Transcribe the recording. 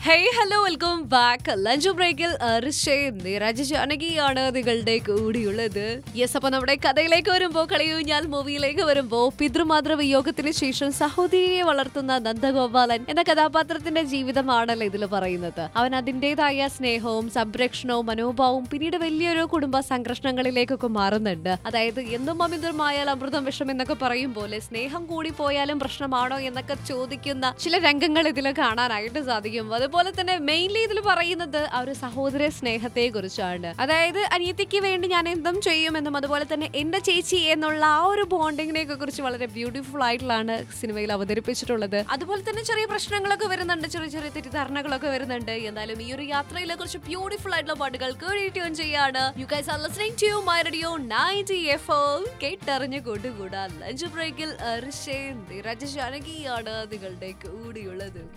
hey hello welcome back lunch ബ്രേക്കിൽ നിരജ ജാനകിയാണ് നിങ്ങളുടെ കൂടിയുള്ളത് yes അപ്പൊ നമ്മുടെ കഥയിലേക്ക് വരുമ്പോ കളിയൂഞ്ഞാൽ മൂവിയിലേക്ക് വരുമ്പോ പിതൃമാതൃ വിയോഗത്തിന് ശേഷം സഹോദരിയെ വളർത്തുന്ന നന്ദഗോപാലൻ എന്ന കഥാപാത്രത്തിന്റെ ജീവിതമാണല്ലോ ഇതിൽ പറയുന്നത് അവൻ അതിൻ്റെതായ സ്നേഹവും സംരക്ഷണവും മനോഭാവവും പിന്നീട് വലിയൊരു കുടുംബ സംഘർഷങ്ങളിലേക്കൊക്കെ മാറുന്നുണ്ട് അതായത് എന്തും അമിതമായാൽ അമൃതം വിഷം എന്നൊക്കെ പറയും പോലെ സ്നേഹം കൂടി പോയാലും പ്രശ്നമാണോ എന്നൊക്കെ ചോദിക്കുന്ന ചില രംഗങ്ങൾ ഇതിൽ കാണാനായിട്ട് സാധിക്കും അതുപോലെ തന്നെ മെയിൻലി ഇതിൽ പറയുന്നത് ആ ഒരു സഹോദര സ്നേഹത്തെ കുറിച്ചാണ് അതായത് അനിയത്തിക്ക് വേണ്ടി ഞാൻ എന്തും ചെയ്യുമെന്നും അതുപോലെ തന്നെ എന്റെ ചേച്ചി എന്നുള്ള ആ ഒരു ബോണ്ടിങ്ങിനെ കുറിച്ച് വളരെ ബ്യൂട്ടിഫുൾ ആയിട്ടുള്ളതാണ് സിനിമയിൽ അവതരിപ്പിച്ചിട്ടുള്ളത് അതുപോലെ തന്നെ ചെറിയ പ്രശ്നങ്ങളൊക്കെ വരുന്നുണ്ട് ചെറിയ ചെറിയ തെറ്റിദ്ധാരണകളൊക്കെ വരുന്നുണ്ട് എന്നാലും ഈ ഒരു യാത്രയിലെ കുറച്ച് ബ്യൂട്ടിഫുൾ ആയിട്ടുള്ള പാട്ടുകൾ കേട്ടിട്ട് ചെയ്യാണ് you guys are listening to my radio 90 FM കേട്ടറിഞ്ഞ് കൂട്ടുകൂടാ ലഞ്ച് ബ്രേക്കിൽ ഋഷേ നിരജ ജാനകിയാണ് നിങ്ങളുടെ കൂടിയുള്ളത്